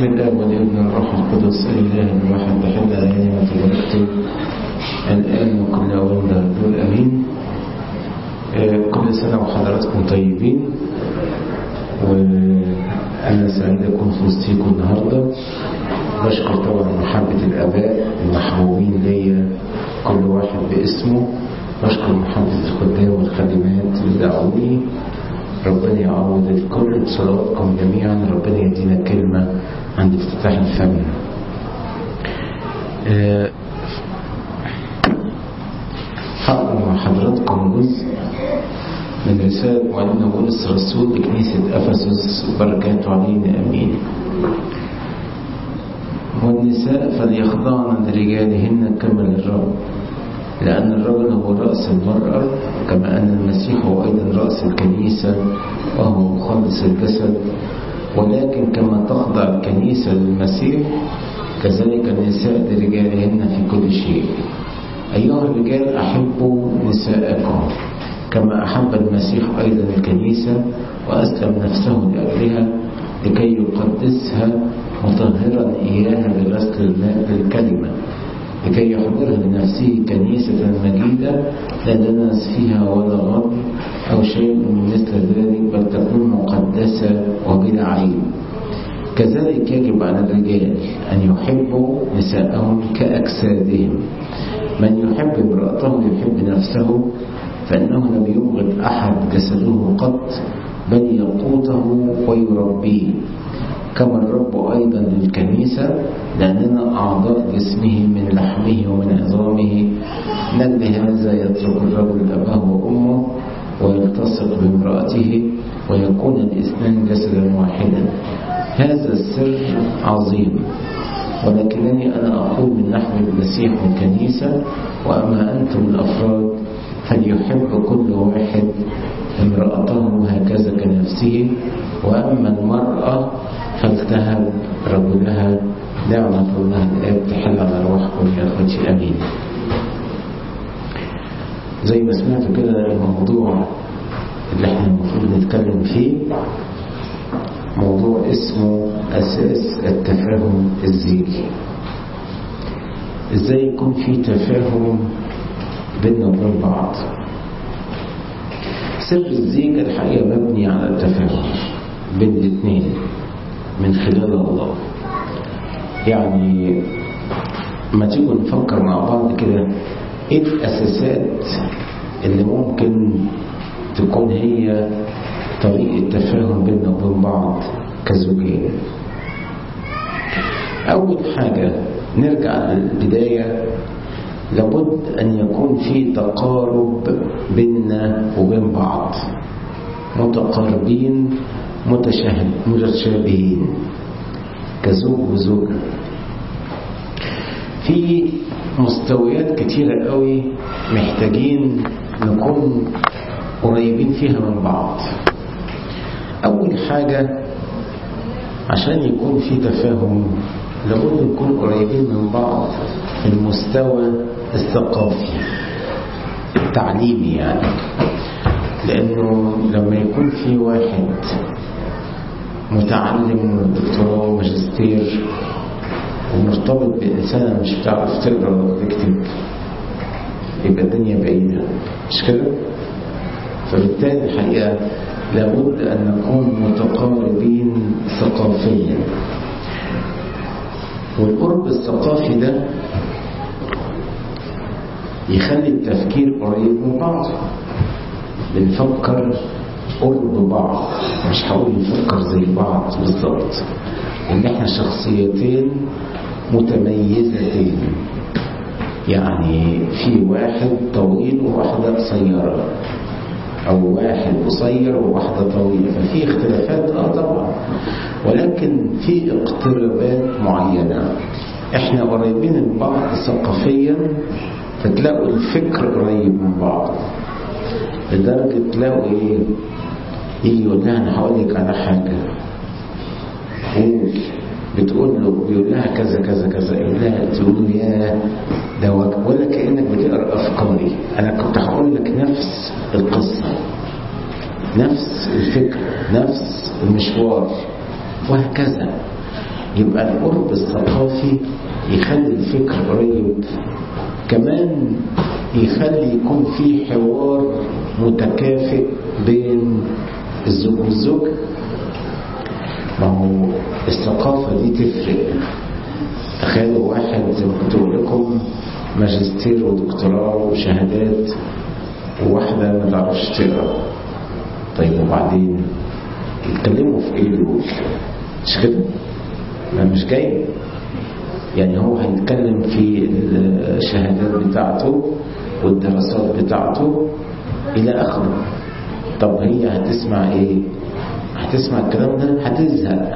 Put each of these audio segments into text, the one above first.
بسم الله والابن والروح القدس الاله الواحد بحب الايام وتباركته الان وكل اول دول امين آه، كل سنه وحضراتكم طيبين وانا سعيد اكون في وسطيكم النهارده بشكر طبعا محبه الاباء المحبوبين ليا كل واحد باسمه بشكر محبه الخدام والخادمات اللي دعوني ربنا يعوض الكل بصلواتكم جميعا ربنا يدينا كلمة عند افتتاح الفم آه، هقرا مع حضراتكم جزء من رسالة معلمنا بولس الرسول لكنيسة أفسس بركاته علينا أمين والنساء فليخضعن لرجالهن كما للرب لأن الرجل هو رأس المرأة كما أن المسيح هو أيضا رأس الكنيسة وهو مخلص الجسد ولكن كما تخضع الكنيسة للمسيح كذلك النساء لرجالهن في كل شيء أيها الرجال أحبوا نساءكم كما أحب المسيح أيضا الكنيسة وأسلم نفسه لأجلها لكي يقدسها مطهرا إياها بغسل الماء بالكلمة لكي يحضرها لنفسه كنيسة مجيدة لا دنس فيها ولا غض أو شيء من مثل ذلك بل تكون مقدسة وبلا عيب كذلك يجب على الرجال أن يحبوا نساءهم كأجسادهم من يحب امرأته يحب نفسه فإنه لم يبغض أحد جسده قط بل يقوته ويربيه كما الرب أيضا للكنيسة لأننا أعضاء جسمه من لحمه ومن عظامه نجد هذا يترك الرجل أباه وأمه ويلتصق بامرأته ويكون الاثنان جسدا واحدا هذا السر عظيم ولكنني أنا أقول من نحو المسيح والكنيسة وأما أنتم الأفراد فليحب كل واحد امرأته هكذا كنفسه وأما المرأة فلتهب رجلها نعمة الله الآب تحل على أرواحكم يا أخوتي أمين زي ما سمعتوا كده الموضوع اللي احنا المفروض نتكلم فيه موضوع اسمه أساس التفاهم الزيجي ازاي يكون في تفاهم بيننا وبين بعض سر الزيجة الحقيقة مبني على التفاهم بين الاثنين من خلال الله يعني ما تيجوا نفكر مع بعض كده ايه الاساسات اللي ممكن تكون هي طريقة تفاهم بيننا وبين بعض كزوجين أول حاجة نرجع للبداية لابد أن يكون في تقارب بيننا وبين بعض متقاربين متشابهين كزوج وزوجة في مستويات كتيرة قوي محتاجين نكون قريبين فيها من بعض أول حاجة عشان يكون في تفاهم لابد نكون قريبين من بعض في المستوى الثقافي التعليمي يعني لأنه لما يكون في واحد متعلم دكتوراه وماجستير ومرتبط بإنسانة مش بتعرف تقرا وتكتب يبقى الدنيا بعيدة مش كده؟ فبالتالي الحقيقة لابد أن نكون متقاربين ثقافيا والقرب الثقافي ده يخلي التفكير قريب من بعض بنفكر قرب بعض مش هقول نفكر زي بعض بالظبط ان احنا شخصيتين متميزتين يعني في واحد طويل وواحدة قصيرة أو واحد قصير وواحدة طويلة ففي اختلافات اه طبعا ولكن في اقترابات معينة احنا قريبين من بعض ثقافيا فتلاقوا الفكر قريب من بعض لدرجة تلاقوا ايه يجي يقول لها انا هقول لك على حاجة قول بتقول له بيقول لها كذا كذا كذا يقول لها تقول له يا ده ولا كانك بتقرا افكاري انا كنت هقول لك نفس القصه نفس الفكره نفس المشوار وهكذا يبقى القرب الثقافي يخلي الفكر قريب كمان يخلي يكون في حوار متكافئ بين الزوج والزوجة ما هو الثقافة دي تفرق تخيلوا واحد زي ما كنت بقول لكم ماجستير ودكتوراه وشهادات وواحدة ما تعرفش تقرا طيب وبعدين يتكلموا في ايه دول مش كده ما مش جاي يعني هو هيتكلم في الشهادات بتاعته والدراسات بتاعته الى اخره طب هي هتسمع ايه هتسمع الكلام ده هتزهق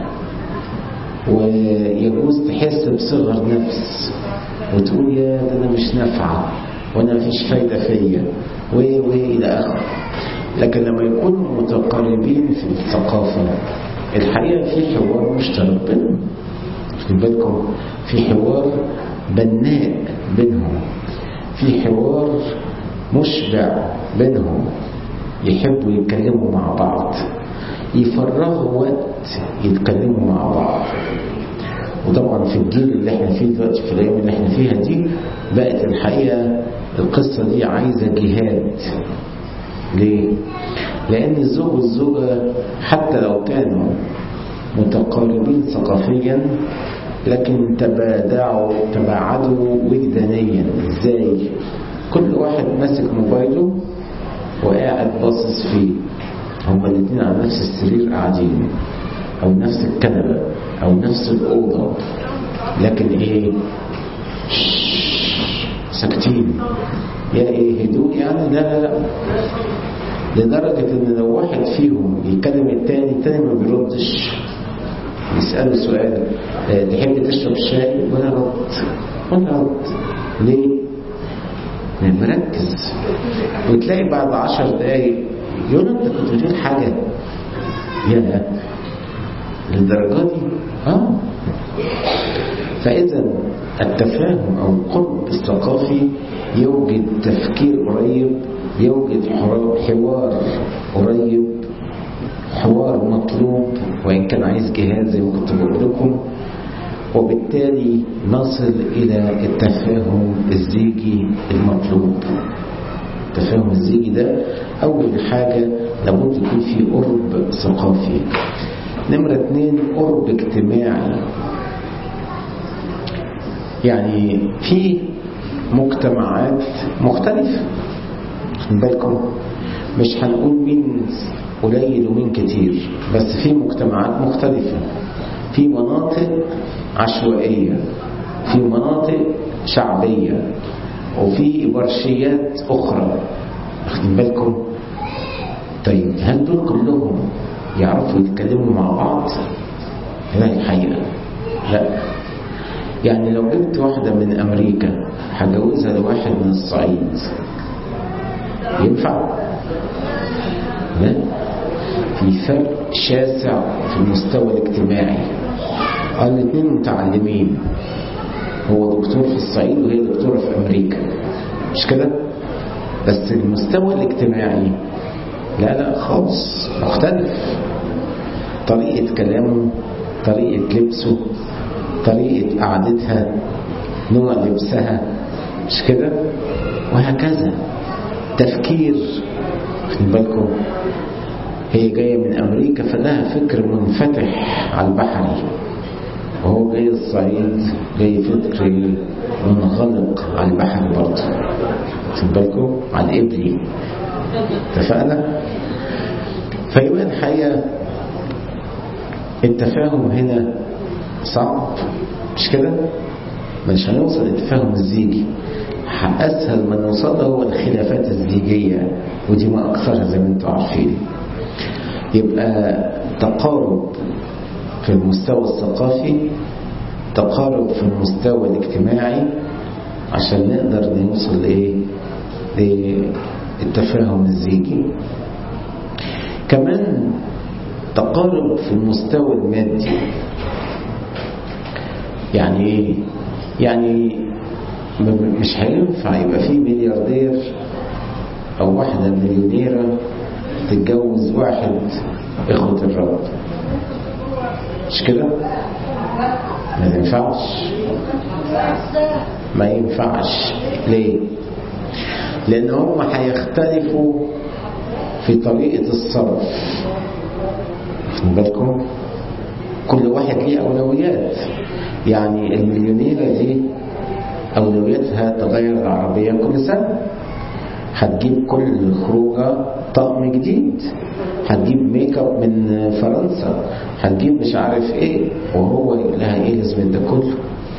ويجوز تحس بصغر نفس وتقول يا ده انا مش نافعه وانا مفيش فايده فيا و و الى اخره لكن لما يكونوا متقاربين في الثقافه الحقيقه في حوار مشترك بينهم خد بالكم في حوار بناء بينهم في حوار مشبع بينهم يحبوا يتكلموا مع بعض يفرغوا وقت يتكلموا مع بعض وطبعا في الجيل اللي احنا فيه دلوقتي في الايام اللي احنا فيها دي بقت الحقيقه القصه دي عايزه جهاد ليه؟ لان الزوج والزوجه حتى لو كانوا متقاربين ثقافيا لكن تبادعوا تباعدوا وجدانيا ازاي؟ كل واحد ماسك موبايله وقاعد باصص فيه هما الاثنين على نفس السرير قاعدين او نفس الكنبه او نفس الاوضه لكن ايه ساكتين يا ايه هدوء يعني لا لا لا لدرجة ان لو واحد فيهم يكلم التاني التاني ما بيردش يسأله سؤال تحب تشرب شاي ولا رد ولا رد ليه؟ مركز وتلاقي بعد عشر دقايق يقول انت كنت بتقول حاجة يا للدرجة دي اه فإذا التفاهم أو القرب الثقافي يوجد تفكير قريب يوجد حوار قريب حوار مطلوب وإن كان عايز جهاز زي ما كنت بقول لكم وبالتالي نصل إلى التفاهم الزيجي المطلوب التفاهم الزيجي ده أول حاجة لابد يكون في قرب ثقافي نمرة اتنين قرب اجتماعي يعني في مجتمعات مختلفة خد بالكم مش هنقول مين قليل ومين كتير بس في مجتمعات مختلفة في مناطق عشوائية في مناطق شعبية وفي برشيات أخرى واخدين بالكم طيب هل دول كلهم يعرفوا يتكلموا مع بعض لا الحقيقة لا يعني لو جبت واحدة من أمريكا هجوزها لواحد من الصعيد ينفع؟ لا في فرق شاسع في المستوى الاجتماعي الاثنين متعلمين هو دكتور في الصعيد وهي دكتورة في أمريكا مش كده؟ بس المستوى الاجتماعي لا لا خالص مختلف طريقة كلامه طريقة لبسه طريقة قعدتها نوع لبسها مش كده وهكذا تفكير خد بالكم هي جاية من أمريكا فلها فكر منفتح على البحري وهو جاي الصعيد جاي فكر منغلق على البحر برضه خد بالكم على الإبلي اتفقنا فيبقى الحقيقة التفاهم هنا صعب مش كده مش هنوصل للتفاهم الزيجي اسهل ما نوصل له هو الخلافات الزيجيه ودي ما اكثرها زي ما انتم عارفين يبقى تقارب في المستوى الثقافي تقارب في المستوى الاجتماعي عشان نقدر نوصل لايه للتفاهم الزيجي كمان تقارب في المستوى المادي يعني ايه يعني مش هينفع يبقى في ملياردير او واحدة مليونيرة تتجوز واحد اخوة الرب مش كده ما ينفعش ما ينفعش ليه لان هم هيختلفوا في طريقة الصرف واخدين بالكم كل واحد ليه أولويات يعني المليونيرة دي أولوياتها تغير العربية كل سنة هتجيب كل خروجة طقم جديد هتجيب ميك اب من فرنسا هتجيب مش عارف ايه وهو يقول لها ايه لازم ده كله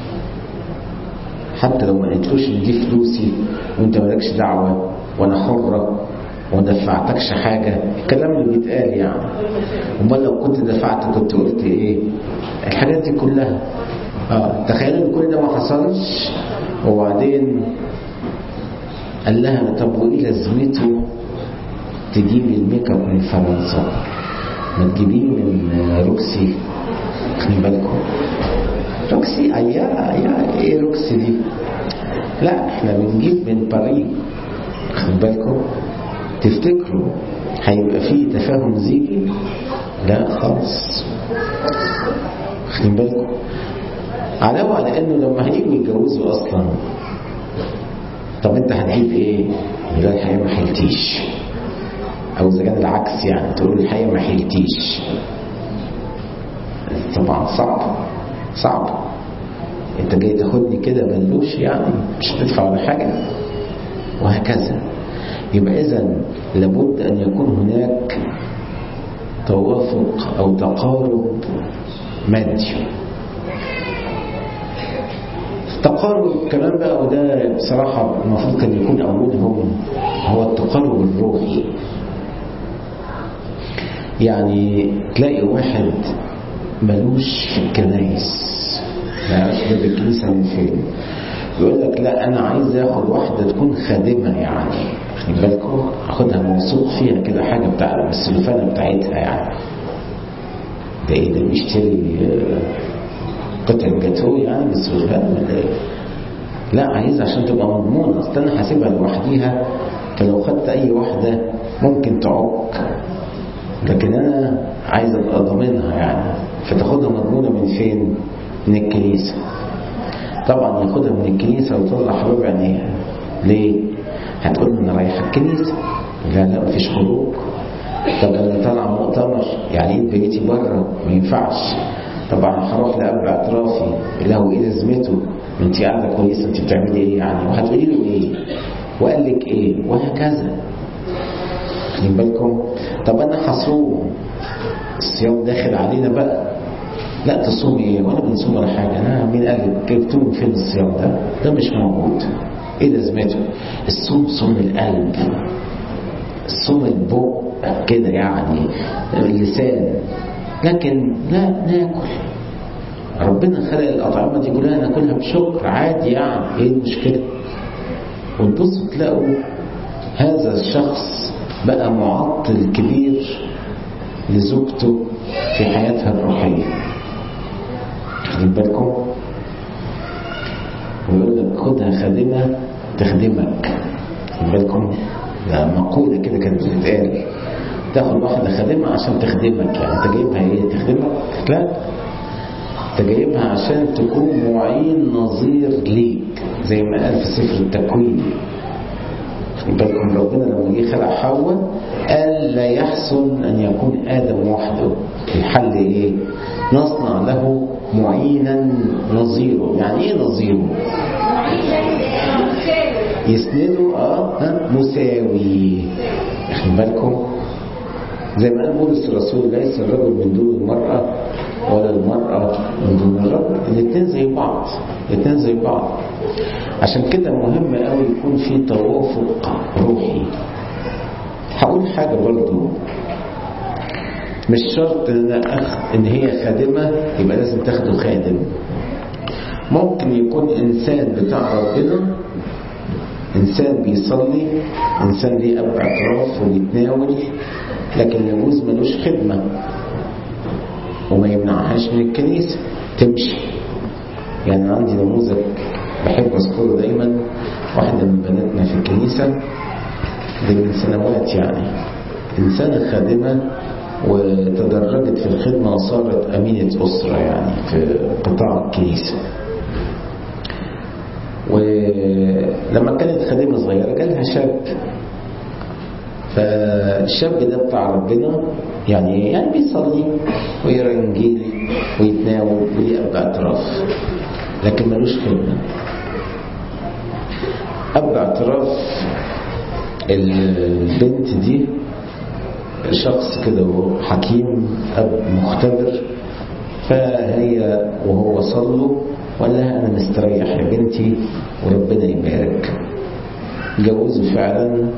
حتى لو ما قلتلوش ان دي فلوسي وانت مالكش دعوه وانا حره وما دفعتكش حاجه الكلام اللي بيتقال يعني امال لو كنت دفعت كنت قلت ايه الحاجات دي كلها اه تخيل ان كل ده ما حصلش وبعدين قال لها طب وايه لازمته تجيبي الميك اب من فرنسا ما تجيبيه من روكسي خلي بالكم روكسي يا يا ايه روكسي دي لا احنا بنجيب من باريس خلي بالكم تفتكروا هيبقى فيه تفاهم زيجي لا خالص خلي بالكم علاوة على انه لما هيجوا يتجوزوا اصلا طب انت هتجيب ايه لا الحقيقة ما حيلتيش او اذا كان العكس يعني تقول الحقيقة ما حيلتيش طبعا صعب صعب انت جاي تاخدني كده بلوش يعني مش هتدفع ولا حاجة وهكذا يبقى اذا لابد ان يكون هناك توافق او تقارب مادي التقارب كمان بقى وده بصراحة المفروض كان يكون أولهم هو التقارب الروحي يعني تلاقي واحد ملوش في الكنايس ما يعرفش ده الكنيسة من فين يقول لك لا أنا عايز آخد واحدة تكون خادمة يعني خلي بالكم أخدها موثوق فيها كده حاجة بتاع السلوفانة بتاعتها يعني ده إيه ده بيشتري قطع جاتو يعني بالسلوفان ولا إيه؟ لا عايز عشان تبقى مضمونة أصل أنا هسيبها لوحديها فلو خدت أي واحدة ممكن تعك لكن أنا عايز أبقى ضامنها يعني فتاخدها مضمونة من فين؟ من الكنيسة طبعا ياخدها من الكنيسة ويطلع حباب عينيها ليه؟ هتقول أنا رايحة الكنيسة لا لا مفيش خروج طب أنا طالعة مؤتمر يعني إيه بقيتي بره ما ينفعش طبعا هروح لأب اعترافي له إيه لازمته ما أنت قاعدة كويسة أنت بتعملي إيه يعني وهتقولي له إيه وقال لك إيه وهكذا خلي بالكم طب أنا هصوم الصيام داخل علينا بقى لا تصومي ايه ولا بنصوم ولا حاجة أنا مين قال لك جبتوه من فين الصيام ده ده مش موجود ايه لازمته الصوم صوم القلب الصوم البق كده يعني اللسان لكن لا ناكل ربنا خلق الأطعمة دي كلها ناكلها بشكر عادي يعني ايه المشكلة وتبصوا تلاقوا هذا الشخص بقى معطل كبير لزوجته في حياتها الروحية خلي بالكم ويقول لك خدها خادمة تخدمك خلي بالكم ده مقولة كده كانت بتتقال تاخد واحدة خادمة عشان تخدمك يعني انت جايبها ايه تخدمك لا انت جايبها عشان تكون معين نظير ليك زي ما قال في سفر التكوين خلي بالكم ربنا لما جه خلق حواء قال لا يحسن ان يكون ادم وحده الحل ايه نصنع له معينا نظيره يعني ايه نظيره يسنده اه ها مساوي خلي بالكم زي ما قال بولس الرسول ليس الرجل من دون المرأة ولا المرأة من دون الرجل الاثنين زي بعض الاثنين زي بعض عشان كده مهم قوي يكون في توافق روحي هقول حاجة برضو مش شرط ان أخ ان هي خادمة يبقى لازم تاخده خادم ممكن يكون انسان بتاع ربنا انسان بيصلي انسان ليه اب اعتراف وبيتناول لكن يجوز ملوش خدمة وما يمنعهاش من الكنيسة تمشي يعني عندي نموذج بحب اذكره دايما واحدة من بناتنا في الكنيسة دي من سنوات يعني إنسانة خادمة وتدرجت في الخدمة وصارت أمينة أسرة يعني في قطاع الكنيسة ولما كانت خادمة صغيرة جالها شاب فالشاب ده بتاع ربنا يعني يعني بيصلي ويقرا انجيل ويتناول وليه اب اعتراف لكن ملوش خدمه اب اعتراف البنت دي شخص كده حكيم اب مختبر فهي وهو صلوا وقال لها انا مستريح يا بنتي وربنا يبارك جوزوا فعلا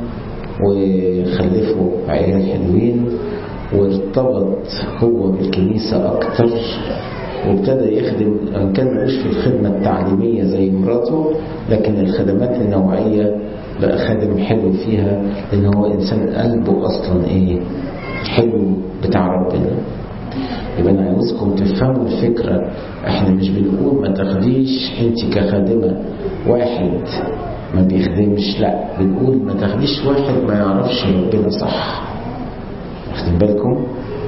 وخلفوا عيال حلوين وارتبط هو بالكنيسة أكتر وابتدى يخدم أن كان ملوش في الخدمة التعليمية زي مراته لكن الخدمات النوعية بقى خادم حلو فيها لأن هو إنسان قلبه أصلا إيه حلو بتاع ربنا يبقى أنا عاوزكم تفهموا الفكرة إحنا مش بنقول ما تاخديش أنت كخادمة واحد ما بيخدمش لا بنقول ما تاخديش واحد ما يعرفش ربنا صح واخدين بالكم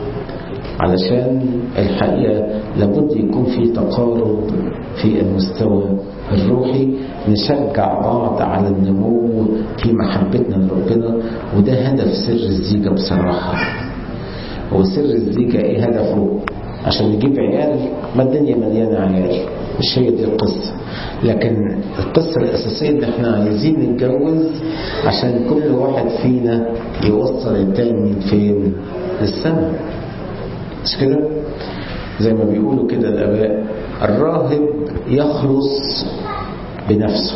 علشان الحقيقة لابد يكون في تقارب في المستوى الروحي نشجع بعض على النمو في محبتنا لربنا وده هدف سر الزيجة بصراحة هو سر الزيجة ايه هدفه عشان نجيب عيال ما الدنيا مليانة عيال مش هي دي القصة لكن القصة الأساسية إن إحنا عايزين نتجوز عشان كل واحد فينا يوصل التاني فين للسماء مش كده زي ما بيقولوا كده الآباء الراهب يخلص بنفسه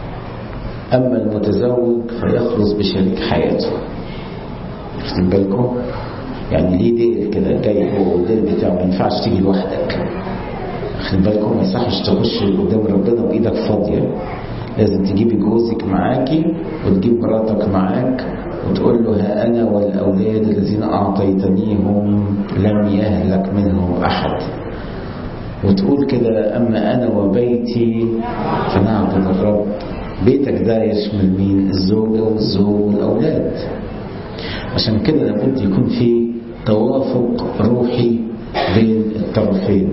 أما المتزوج فيخلص بشريك حياته واخدين بالكم يعني ليه ديل كده جاي هو والديل بتاعه ما ينفعش تيجي لوحدك واخدين بالكم ما يصحش تخش قدام ربنا بايدك فاضيه لازم تجيبي جوزك معاكي وتجيب مراتك معاك وتقول له ها انا والاولاد الذين اعطيتنيهم لم يهلك منهم احد وتقول كده اما انا وبيتي فنعبد الرب بيتك ده يشمل مين الزوجه والزوج والاولاد عشان كده لابد يكون في توافق روحي بين الطرفين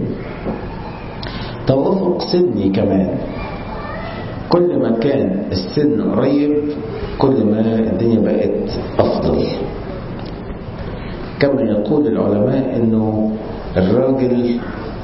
توافق سني كمان كل ما كان السن قريب كل ما الدنيا بقت أفضل كما يقول العلماء انه الراجل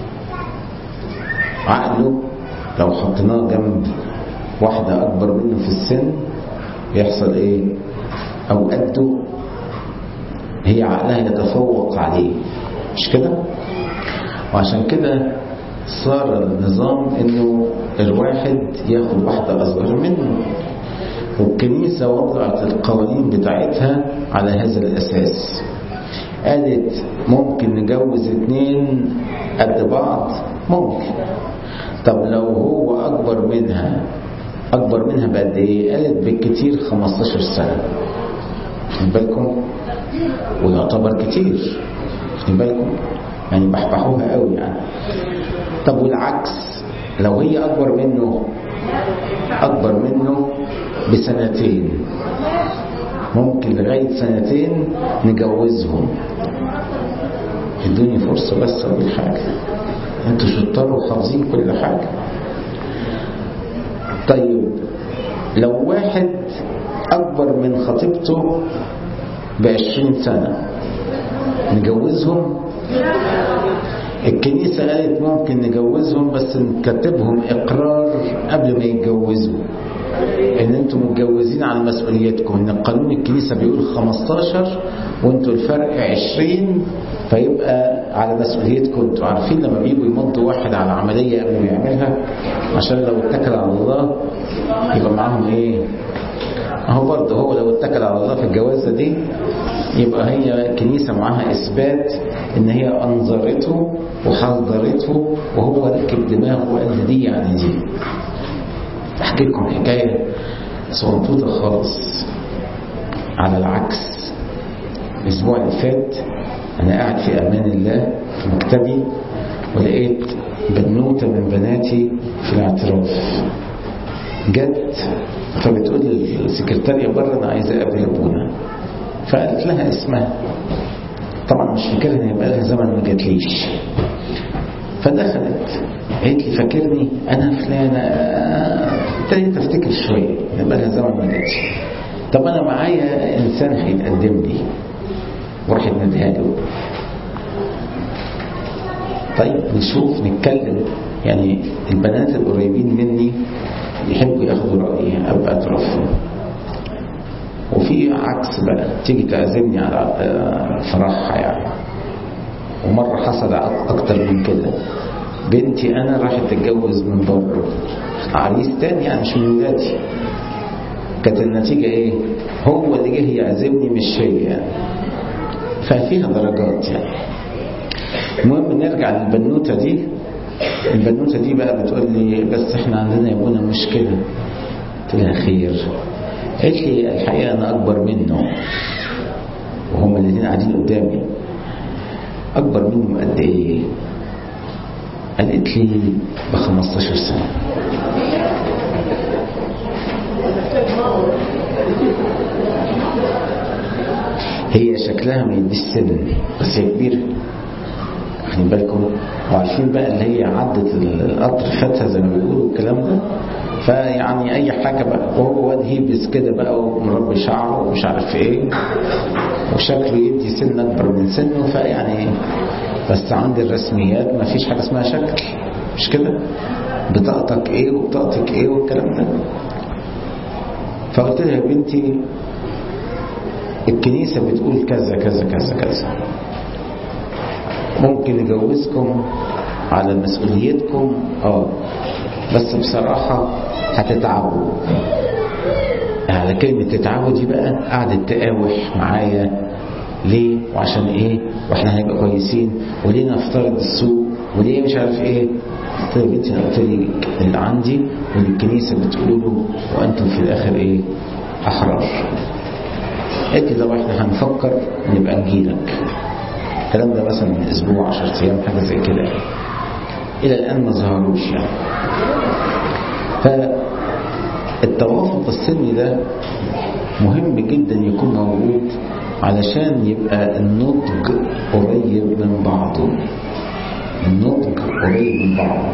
عقله لو حطيناه جنب واحدة أكبر منه في السن يحصل إيه؟ أو قده هي عقلها يتفوق عليه مش كده؟ وعشان كده صار النظام انه الواحد ياخد واحدة اصغر منه والكنيسة وضعت القوانين بتاعتها على هذا الاساس قالت ممكن نجوز اتنين قد بعض ممكن طب لو هو اكبر منها اكبر منها بقد ايه قالت بالكتير 15 سنة خد بالكم ويعتبر كتير خد بالكم يعني بحبحوها قوي يعني طب والعكس لو هي أكبر منه أكبر منه بسنتين ممكن لغاية سنتين نجوزهم ادوني فرصة بس أقول حاجة انتوا شطار وحافظين كل حاجة طيب لو واحد أكبر من خطيبته بعشرين سنة نجوزهم الكنيسة قالت ممكن نجوزهم بس نكتبهم إقرار قبل ما يتجوزوا ان انتم متجوزين على مسؤوليتكم ان قانون الكنيسة بيقول 15 وانتوا الفرق 20 فيبقى على مسؤوليتكم انتوا عارفين لما بيجوا يمضوا واحد على عملية قبل ما يعملها عشان لو اتكل على الله يبقى معاهم ايه اهو برضه هو لو اتكل على الله في الجوازة دي يبقى هي الكنيسة معاها إثبات إن هي أنظرته وحذرته وهو ركب دماغه وقال دي يعني دي أحكي لكم حكاية صغنطوطة خالص على العكس الأسبوع اللي فات أنا قاعد في أمان الله في مكتبي ولقيت بنوتة من بناتي في الاعتراف جت فبتقول للسكرتارية بره أنا عايزة أقابل أبونا فقالت لها اسمها طبعا مش فاكرها هيبقى لها زمن ما جاتليش فدخلت قالت لي فاكرني انا فلانه ابتديت افتكر شويه يبقى لها زمن ما جاتش طب انا معايا انسان هيتقدم لي وراحت نديها له طيب نشوف نتكلم يعني البنات القريبين مني يحبوا ياخدوا رأيي أبقى أترفض وفي عكس بقى تيجي تعزمني على فرحها يعني ومرة حصل أكتر من كده بنتي أنا راحت تتجوز من بره عريس تاني يعني مش من ولادي كانت النتيجة إيه؟ هو اللي جه يعزمني مش هي يعني ففيها درجات يعني المهم نرجع للبنوتة دي البنوتة دي بقى بتقول لي بس احنا عندنا يا ابونا مشكلة قلت لها خير قالت لي الحقيقة أنا أكبر منه وهم الاثنين قاعدين قدامي أكبر منه قد إيه؟ قالت لي ب 15 سنة هي شكلها ما يديش سن بس هي كبيرة واخدين بالكم وعارفين بقى اللي هي عدت القطر فاتها زي ما بيقولوا الكلام ده فيعني اي حاجه بقى وهو واد هيبس كده بقى ومربي شعره ومش عارف ايه وشكله يدي سن اكبر من سنه فيعني بس عند الرسميات ما فيش حاجه اسمها شكل مش كده بطاقتك ايه وبطاقتك ايه والكلام ده فقلت لها يا بنتي الكنيسه بتقول كذا كذا كذا كذا ممكن نجوزكم على مسؤوليتكم اه بس بصراحة هتتعبوا على كلمة تتعبوا دي بقى قعدت تقاوح معايا ليه وعشان ايه واحنا هنبقى كويسين وليه نفترض السوق وليه مش عارف ايه قلت له بنتي انا قلت لي اللي عندي واللي الكنيسة بتقوله وانتم في الاخر ايه احرار قلت لي طب احنا هنفكر نبقى نجيلك الكلام ده مثلا من اسبوع 10 ايام حاجه زي كده الى الان ما ظهروش يعني فالتوافق السني ده مهم جدا يكون موجود علشان يبقى النضج قريب من بعضه النضج قريب من بعضه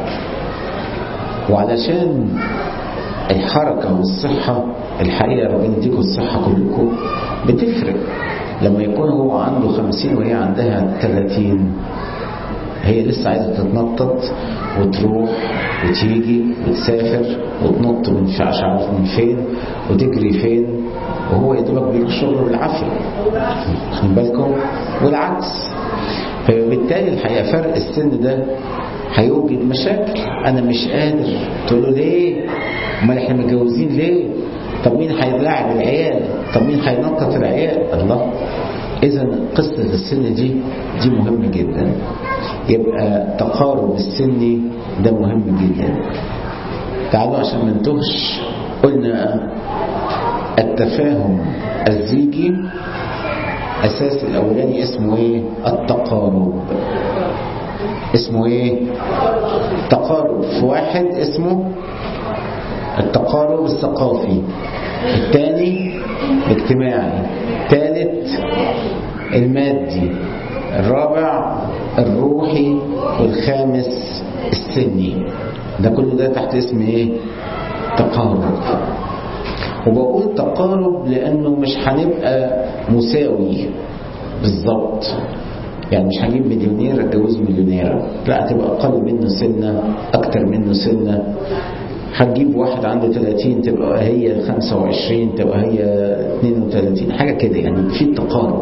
وعلشان الحركة والصحة الحقيقة ربنا يديكم الصحة كلكم بتفرق لما يكون هو عنده خمسين وهي عندها ثلاثين هي لسه عايزة تتنطط وتروح وتيجي وتسافر وتنط من مش عارف من فين وتجري فين وهو يا دوبك بيروح شغله بالعافية واخدين بالكم والعكس فبالتالي الحقيقة فرق السن ده هيوجد مشاكل أنا مش قادر تقول له ليه؟ أمال إحنا متجوزين ليه؟ طب مين هيلاعب العيال؟ طب مين هينطط العيال؟ الله إذا قصة السن دي دي مهمة جدا يبقى تقارب السن ده مهم جدا تعالوا عشان ما نتوهش قلنا التفاهم الزيجي أساس الأولاني اسمه إيه؟ التقارب اسمه إيه؟ تقارب في واحد اسمه التقارب الثقافي الثاني الاجتماعي الثالث المادي الرابع الروحي والخامس السني ده كله ده تحت اسم ايه تقارب وبقول تقارب لانه مش هنبقى مساوي بالظبط يعني مش هجيب مليونير اتجوز مليونيره لا هتبقى اقل منه سنه اكتر منه سنه هتجيب واحد عنده 30 تبقى هي 25 تبقى هي 32 حاجه كده يعني في تقارب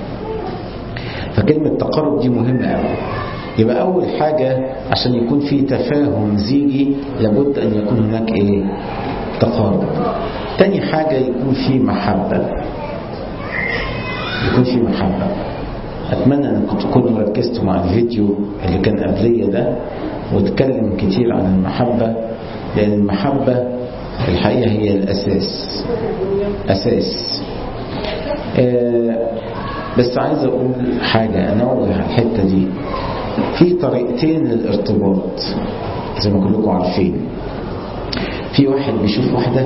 فكلمة تقارب دي مهمة قوي يبقى أول حاجة عشان يكون في تفاهم زيجي لابد أن يكون هناك إيه؟ تقارب تاني حاجة يكون في محبة يكون في محبة أتمنى أنكم تكونوا ركزتوا مع الفيديو اللي كان قبلية ده واتكلم كتير عن المحبة لأن المحبة الحقيقة هي الأساس أساس آه بس عايز أقول حاجة أنوه على الحتة دي في طريقتين للارتباط زي ما كلكم عارفين في واحد بيشوف واحدة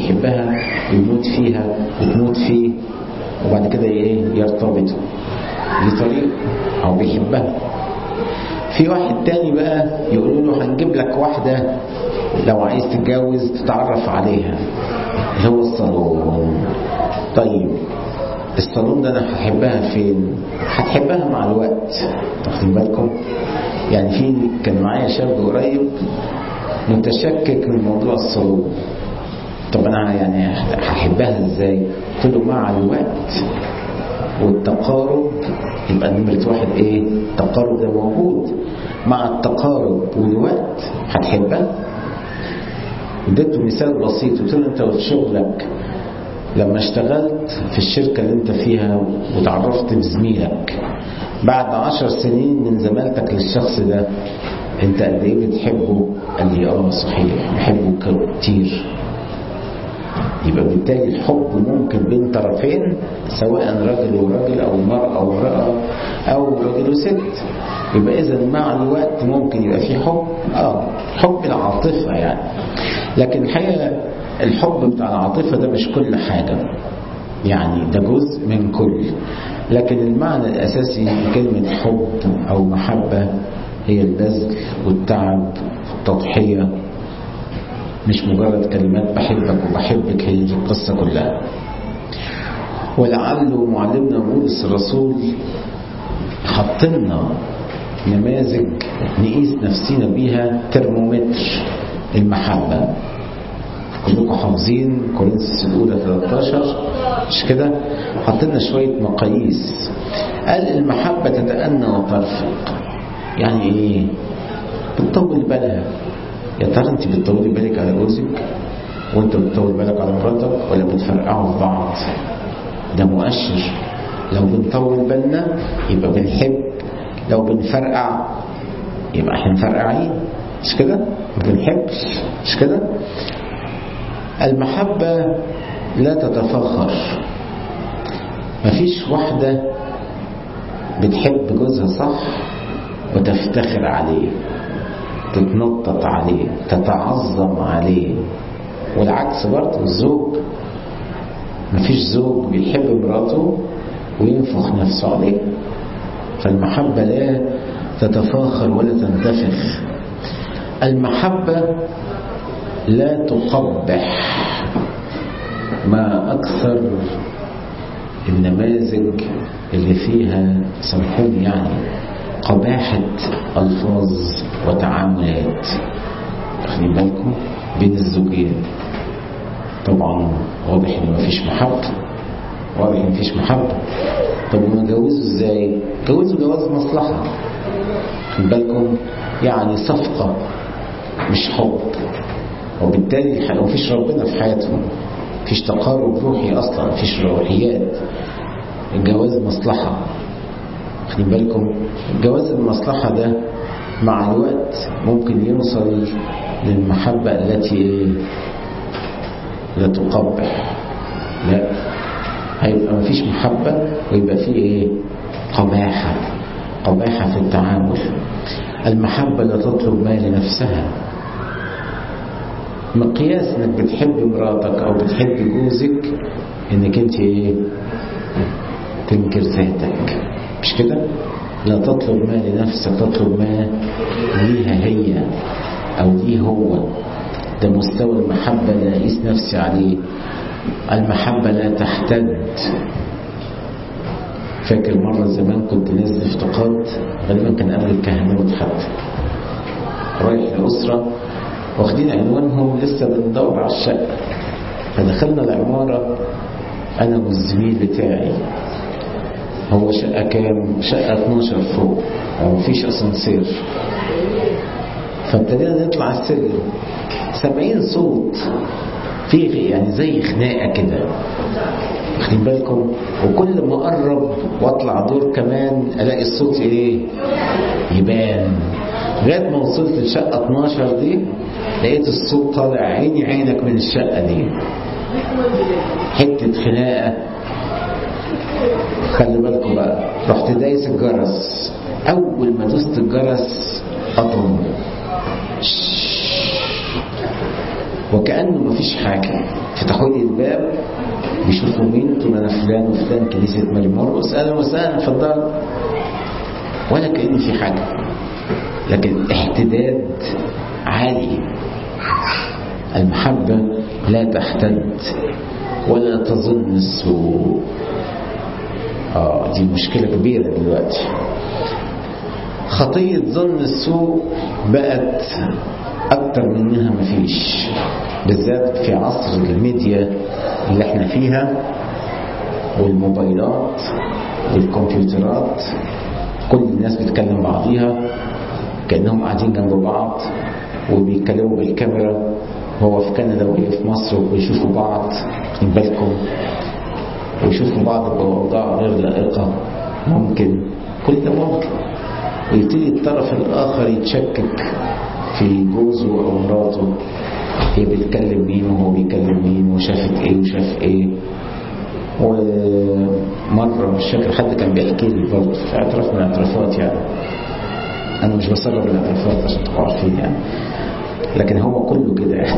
ويحبها ويموت فيها وتموت فيه وبعد كده ايه يرتبطوا لطريق أو بيحبها في واحد تاني بقى يقولوا له هنجيب لك واحدة لو عايز تتجوز تتعرف عليها اللي هو الصالون طيب الصالون ده انا هحبها فين هتحبها مع الوقت واخدين بالكم يعني في كان معايا شاب قريب متشكك من موضوع الصالون طب انا يعني هحبها ازاي قلت له مع الوقت والتقارب يبقى نمرة واحد ايه التقارب ده موجود مع التقارب والوقت هتحبها اديته مثال بسيط قلت له انت في شغلك لما اشتغلت في الشركة اللي انت فيها وتعرفت بزميلك بعد عشر سنين من زمالتك للشخص ده انت قد ايه بتحبه قال لي اه صحيح بحبه كتير يبقى بالتالي الحب ممكن بين طرفين سواء رجل وراجل او مرأة وامرأة او راجل وست يبقى اذا مع الوقت ممكن يبقى في حب اه حب العاطفة يعني لكن الحقيقة الحب بتاع العاطفة ده مش كل حاجة يعني ده جزء من كل لكن المعنى الأساسي لكلمة حب أو محبة هي البذل والتعب والتضحية مش مجرد كلمات بحبك وبحبك هي دي القصة كلها ولعله معلمنا بولس الرسول حط لنا نماذج نقيس نفسينا بيها ترمومتر المحبة كلكم حافظين كورنثوس الأولى 13 مش كده حطينا شوية مقاييس قال المحبة تتأنى وترفق يعني ايه بتطول بالها يا ترى انت بتطولي بالك على جوزك وانت بتطول بالك على مراتك ولا بتفرقعوا في بعض ده مؤشر لو بنطول بالنا يبقى بنحب لو بنفرقع يبقى احنا مفرقعين مش كده ما بنحبش مش كده المحبة لا تتفاخر مفيش واحدة بتحب جوزها صح وتفتخر عليه تتنطط عليه تتعظم عليه والعكس برضه الزوج مفيش زوج بيحب مراته وينفخ نفسه عليه فالمحبة لا تتفاخر ولا تنتفخ المحبة لا تقبح ما أكثر النماذج اللي فيها سامحوني يعني قباحة ألفاظ وتعاملات واخدين بالكم بين الزوجين طبعا واضح ان مفيش محبة واضح ان مفيش محبة طب وما جوزوا ازاي جوزوا جواز مصلحة خد بالكم يعني صفقة مش حب وبالتالي مفيش ربنا في حياتهم مفيش تقارب روحي اصلا مفيش روحيات الجواز مصلحة خدين بالكم جواز المصلحة ده مع الوقت ممكن يوصل للمحبة التي لا تقبح لا هيبقى مفيش محبة ويبقى فيه ايه قباحة قباحة في التعامل المحبة لا تطلب ما لنفسها مقياس انك بتحب مراتك او بتحب جوزك انك انت ايه تنكر ذاتك مش كده لا تطلب ما لنفسك تطلب ما ليها هي او ليه هو ده مستوى المحبة لا أقيس نفسي عليه المحبة لا تحتد فاكر مرة زمان كنت نازل افتقاد غالبا كان قبل الكهنوت حتى رايح لأسرة واخدين عنوانهم لسه بندور على الشقة فدخلنا العمارة أنا والزميل بتاعي هو شقة كام؟ شقة 12 فوق ومفيش أسانسير فابتدينا نطلع السلم سامعين صوت في يعني زي خناقة كده واخدين بالكم وكل ما اقرب واطلع دور كمان الاقي الصوت ايه يبان لغايه ما وصلت للشقه 12 دي لقيت الصوت طالع عيني عينك من الشقه دي حته خناقه خلي بالكم بقى رحت دايس الجرس اول ما دوست الجرس قطم وكأنه مفيش حاجة فتحوا لي الباب بيشوفوا مين تقول انا فلان وفلان كنيسه ماري مرقس اهلا وسهلا اتفضل ولا كأن في حاجه لكن احتداد عالي المحبه لا تحتد ولا تظن السوء اه دي مشكله كبيره دلوقتي خطيه ظن السوء بقت اكتر منها مفيش بالذات في عصر الميديا اللي احنا فيها والموبايلات والكمبيوترات كل الناس بتكلم بعضيها كانهم قاعدين جنب بعض وبيتكلموا بالكاميرا هو في كندا وهي في مصر وبيشوفوا بعض من بالكم ويشوفوا بعض بأوضاع غير لائقة ممكن كل ده ممكن ويبتدي الطرف الآخر يتشكك في جوزه أو مراته هي بتكلم مين وهو بيكلم مين وشافت ايه وشاف ايه ومرة مش فاكر حد كان بيحكي لي برضه في اعتراف من الاعترافات يعني انا مش بسرب الاعترافات عشان تبقوا عارفين يعني لكن هو كله كده يعني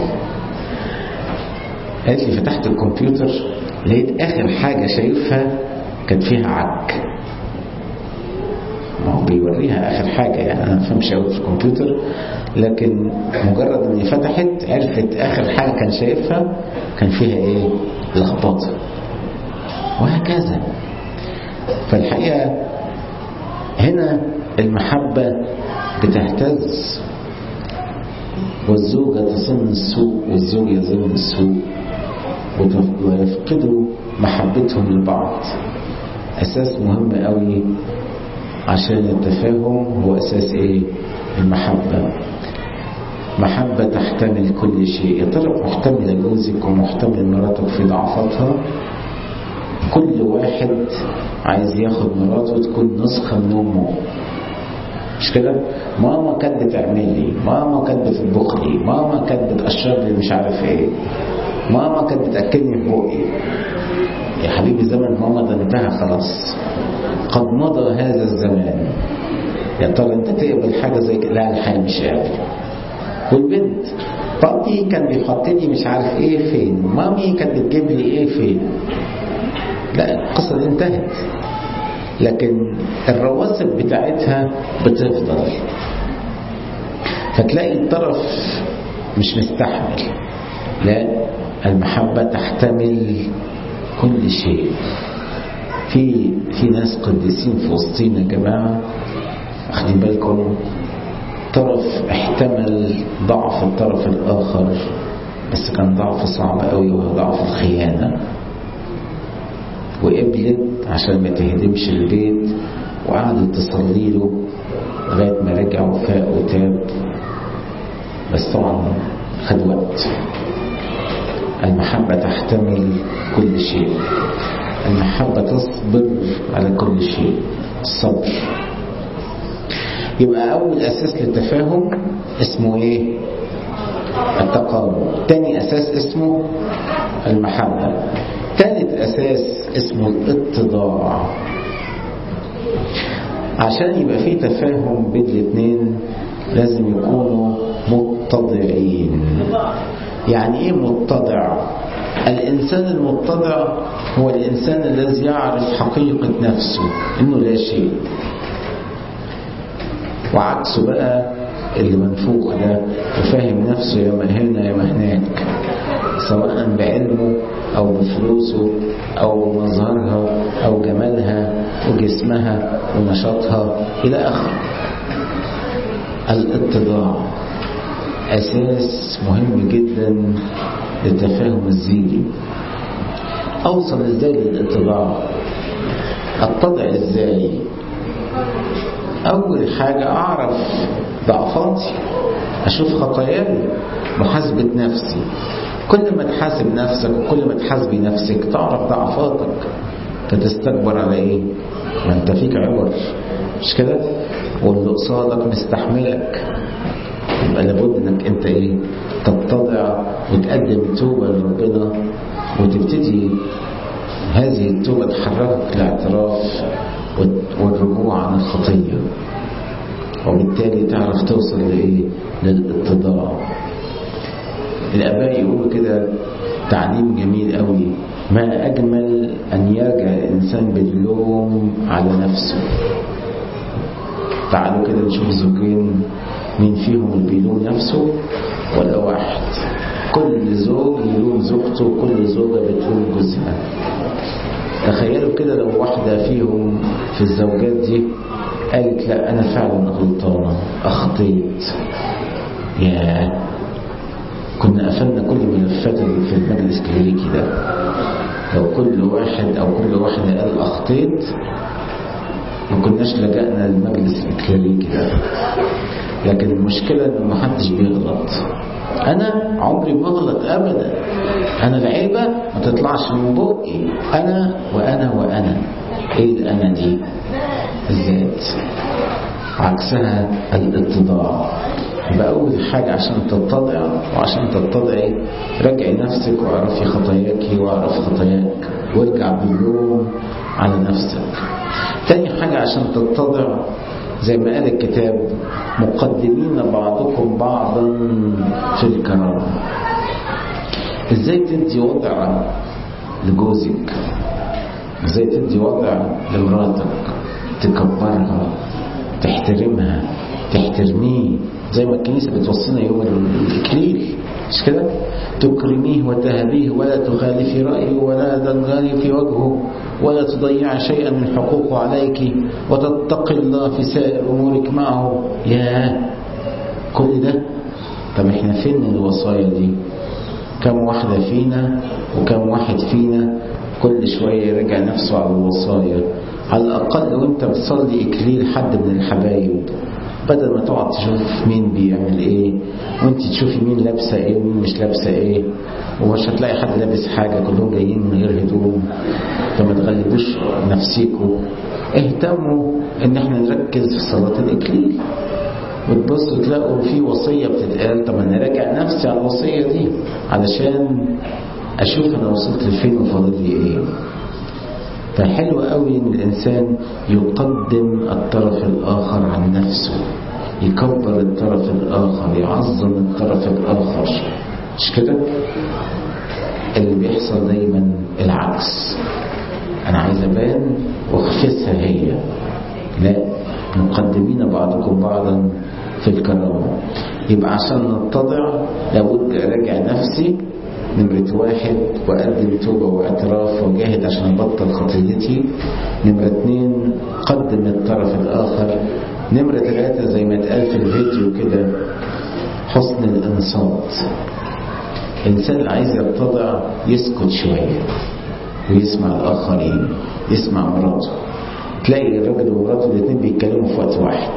قالت لي فتحت الكمبيوتر لقيت اخر حاجة شايفها كانت فيها عك ما هو بيوريها اخر حاجة يعني انا ما فهمش قوي في الكمبيوتر لكن مجرد ان فتحت عرفت اخر حاجة كان شايفها كان فيها ايه لخبطة وهكذا فالحقيقة هنا المحبة بتهتز والزوجة تظن السوء والزوج يظن السوء ويفقدوا محبتهم لبعض أساس مهم قوي عشان التفاهم هو أساس إيه المحبة محبة تحتمل كل شيء يا ترى محتملة جوزك ومحتمل مراتك في ضعفاتها كل واحد عايز ياخد مراته تكون نسخة من أمه مش كده ماما كانت بتعمل لي ماما كانت بتطبخ لي ماما كانت بتقشر لي مش عارف ايه ماما كانت بتاكلني في بقي يا حبيبي زمن ماما ده انتهى خلاص قد مضى هذا الزمان يا ترى انت تقبل حاجه زي كده لا الحقيقه مش قابل والبنت بابي كان بيحط لي مش عارف ايه فين مامي كانت بتجيب لي ايه فين لا القصه دي انتهت لكن الرواسب بتاعتها بتفضل فتلاقي الطرف مش مستحمل لا المحبة تحتمل كل شيء في في ناس قديسين في وسطينا يا جماعة واخدين بالكم طرف احتمل ضعف الطرف الآخر بس كان ضعف صعب قوي وهو ضعف الخيانة وقبلت عشان ما تهدمش البيت وقعدت تصلي له لغاية ما رجع وفاق وتاب بس طبعا خد وقت المحبة تحتمل كل شيء المحبة تصبر على كل شيء الصبر يبقى أول أساس للتفاهم اسمه إيه؟ التقارب تاني أساس اسمه المحبة ثالث أساس اسمه الاتضاع عشان يبقى في تفاهم بين الاثنين لازم يكونوا متضعين يعني ايه متضع الانسان المتضع هو الانسان الذي يعرف حقيقة نفسه انه لا شيء وعكسه بقى اللي منفوخ ده وفاهم نفسه يا ما هنا يا ما هناك سواء بعلمه او بفلوسه او مظهرها او جمالها وجسمها ونشاطها الى اخره الاتضاع اساس مهم جدا للتفاهم الزيجي اوصل ازاي للاتضاع اتضع ازاي اول حاجة اعرف ضعفاتي اشوف خطاياي محاسبة نفسي كل ما تحاسب نفسك وكل ما تحاسبي نفسك تعرف ضعفاتك فتستكبر على ايه ما انت فيك عبر مش كده واللي قصادك مستحملك يبقى لابد انك انت ايه تتضع وتقدم توبة لربنا وتبتدي هذه التوبة تحركك الاعتراف والرجوع عن الخطية وبالتالي تعرف توصل لإيه للاتضاع الآباء يقولوا كده تعليم جميل قوي ما أجمل أن يرجع الإنسان باللوم على نفسه تعالوا كده نشوف زوجين مين فيهم اللي بيلوم نفسه ولا واحد كل زوج يلوم زوجته وكل زوجة بتلوم جوزها تخيلوا كده لو واحدة فيهم في الزوجات دي قالت لا أنا فعلا غلطانة أخطيت يا كنا قفلنا كل ملفات اللي في المجلس الكليريكي ده لو كل واحد أو كل واحدة قال أخطيت ما كناش لجأنا للمجلس الكليريكي ده لكن المشكلة إن محدش بيغلط أنا عمري ما أغلط أبدا أنا العيبة ما تطلعش من بقي أنا وأنا وأنا إيه الأنا دي الذات عكسها الاتضاع يبقى أول حاجة عشان تتضع وعشان تتضعي راجعي نفسك واعرفي خطاياك واعرف خطاياك وارجع باللوم على نفسك تاني حاجة عشان تتضع زي ما قال الكتاب مقدمين بعضكم بعضا في الكرامة ازاي تدي وضع لجوزك ازاي تدي وضع لمراتك تكبرها تحترمها تحترميه زي ما الكنيسة بتوصينا يوم الإكليل مش كده تكرميه وتهديه ولا تخالفي رأيه ولا تنغالي في وجهه ولا تضيع شيئا من حقوقه عليك وتتقي الله في سائر أمورك معه يا كل ده طب احنا فين الوصايا دي كم واحدة فينا وكم واحد فينا كل شوية يرجع نفسه على الوصايا على الأقل وانت بتصلي إكليل حد من الحبايب بدل ما تقعد تشوف مين بيعمل ايه وانت تشوفي مين لابسه ايه ومين مش لابسه ايه ومش هتلاقي حد لابس حاجه كلهم جايين من غير هدوم فما تغلبوش نفسيكم اهتموا ان احنا نركز في صلاه الاكليل وتبصوا تلاقوا في وصيه بتتقال طب انا راجع نفسي على الوصيه دي علشان اشوف انا وصلت لفين وفاضل لي ايه فحلو قوي ان الانسان يقدم الطرف الاخر عن نفسه يكبر الطرف الاخر يعظم الطرف الاخر مش كده اللي بيحصل دايما العكس انا عايز ابان واخفسها هي لا مقدمين بعضكم بعضا في الكرامه يبقى عشان نتضع لابد اراجع نفسي نمرة واحد وأقدم توبة واعتراف وجاهد عشان أبطل خطيتي نمرة اتنين قدم الطرف الآخر نمرة ثلاثة زي ما اتقال في الفيديو كده حسن الإنصات الإنسان اللي عايز يتضع يسكت شوية ويسمع الآخرين يسمع مراته تلاقي الراجل ومراته الاثنين بيتكلموا في وقت واحد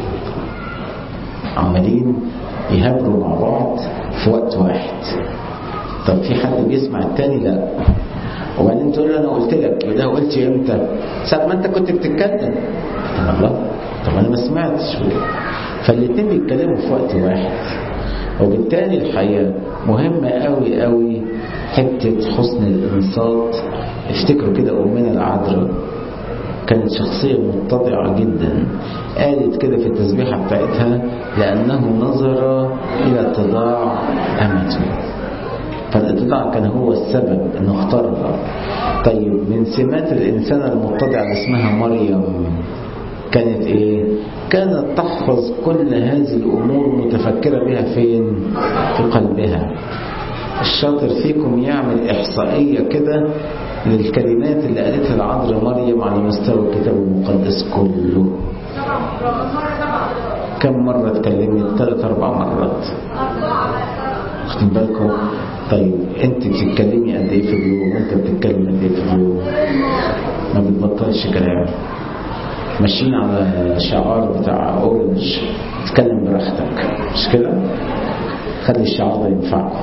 عمالين يهبروا مع بعض في وقت واحد طب في حد بيسمع التاني لا وبعدين تقول له انا قلت لك وده قلت امتى ساعه ما انت كنت بتتكلم طب الله طب انا ما سمعتش فالاثنين بيتكلموا في وقت واحد وبالتالي الحقيقه مهمه قوي قوي حته حسن الانصات افتكروا كده امنا العذراء كانت شخصية متضعة جدا قالت كده في التسبيحة بتاعتها لأنه نظر إلى اتضاع أمته فالاتضاع كان هو السبب انه اختارها طيب من سمات الانسانه المتضعه اللي اسمها مريم كانت ايه كانت تحفظ كل هذه الامور متفكره بها فين في قلبها الشاطر فيكم يعمل احصائيه كده للكلمات اللي قالتها العذراء مريم على مستوى الكتاب المقدس كله كم مرة اتكلمت ثلاث أربع مرات واخدين بالكم طيب انت بتتكلمي قد ايه في اليوم وانت بتتكلم قد ايه في اليوم ما بتبطلش كلام ماشيين على شعار بتاع اورنج تتكلم براحتك مش كده خلي الشعار ده ينفعكم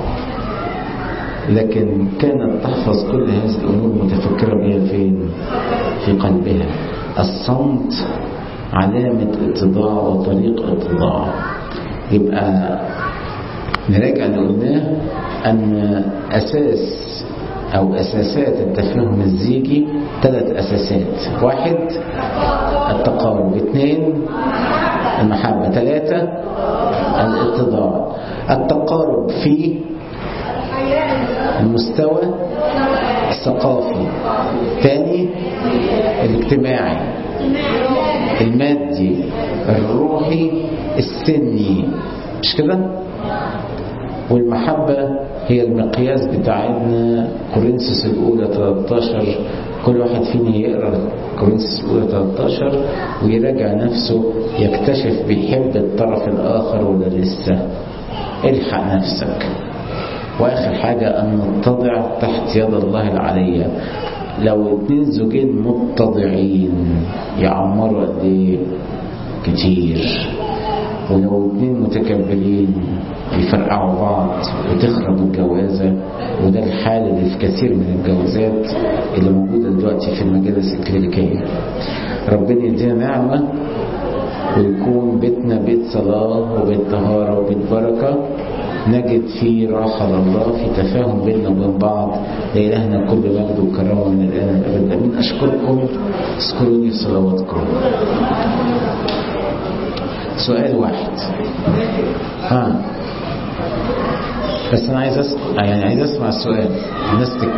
لكن كانت تحفظ كل هذه الامور متفكره بها فين في قلبها الصمت علامه اتضاع وطريق اتضاع يبقى نراجع اللي قلناه أن أساس أو أساسات التفاهم الزيجي ثلاث أساسات واحد التقارب اثنين المحبة ثلاثة الاتضاع التقارب في المستوى الثقافي تاني الاجتماعي المادي الروحي السني مش كده والمحبة هي المقياس بتاعتنا كورنثوس الأولى 13 كل واحد فينا يقرأ كورنثوس الأولى 13 ويراجع نفسه يكتشف بيحب الطرف الآخر ولا لسه الحق نفسك وآخر حاجة أن نتضع تحت يد الله العلية لو اتنين زوجين متضعين يعمروا قد ايه كتير ولو اتنين متكبرين يفرقعوا بعض وتخرب الجوازة وده الحال اللي في كثير من الجوازات اللي موجودة دلوقتي في المجالس الكلينيكية ربنا يدينا نعمة ويكون بيتنا بيت صلاة وبيت طهارة وبيت بركة نجد فيه راحة لله في تفاهم بيننا وبين بعض لإلهنا كل مجد وكرامة من الآن والأبد أمين أشكركم اذكروني في صلواتكم سؤال واحد ها بس أنا عايز أسمع يعني عايز أسمع السؤال الناس